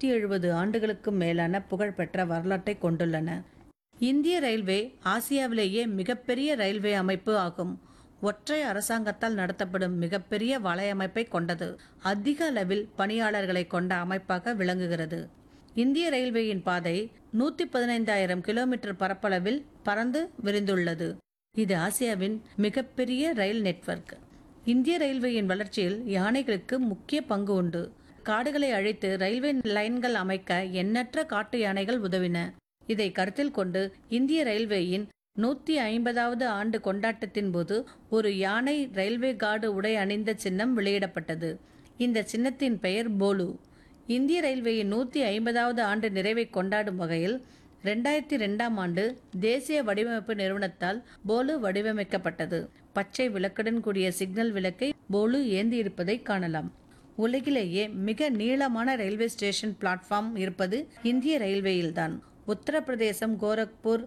நூற்றி எழுபது ஆண்டுகளுக்கும் மேலான புகழ்பெற்ற வரலாற்றை கொண்டுள்ளன இந்திய ரயில்வே ஆசியாவிலேயே மிகப்பெரிய ரயில்வே அமைப்பு ஆகும் ஒற்றை அரசாங்கத்தால் நடத்தப்படும் மிகப்பெரிய வலையமைப்பை கொண்டது அதிக அளவில் பணியாளர்களை கொண்ட அமைப்பாக விளங்குகிறது இந்திய ரயில்வேயின் பாதை நூத்தி பதினைந்தாயிரம் கிலோமீட்டர் பரப்பளவில் பறந்து விரிந்துள்ளது இது ஆசியாவின் மிகப்பெரிய ரயில் நெட்வொர்க் இந்திய ரயில்வேயின் வளர்ச்சியில் யானைகளுக்கு முக்கிய பங்கு உண்டு காடுகளை அழித்து ரயில்வே லைன்கள் அமைக்க எண்ணற்ற காட்டு யானைகள் உதவின இதை கருத்தில் கொண்டு இந்திய ரயில்வேயின் நூத்தி ஐம்பதாவது ஆண்டு கொண்டாட்டத்தின் போது ஒரு யானை ரயில்வே கார்டு உடை அணிந்த சின்னம் வெளியிடப்பட்டது இந்த சின்னத்தின் பெயர் போலு இந்திய ரயில்வேயின் நூத்தி ஐம்பதாவது ஆண்டு நிறைவை கொண்டாடும் வகையில் ரெண்டாயிரத்தி ரெண்டாம் ஆண்டு தேசிய வடிவமைப்பு நிறுவனத்தால் போலு வடிவமைக்கப்பட்டது பச்சை விளக்குடன் கூடிய சிக்னல் விளக்கை போலு ஏந்தியிருப்பதை காணலாம் உலகிலேயே மிக நீளமான ரயில்வே ஸ்டேஷன் பிளாட்ஃபார்ம் இருப்பது இந்திய ரயில்வேயில்தான் உத்தரப்பிரதேசம் கோரக்பூர்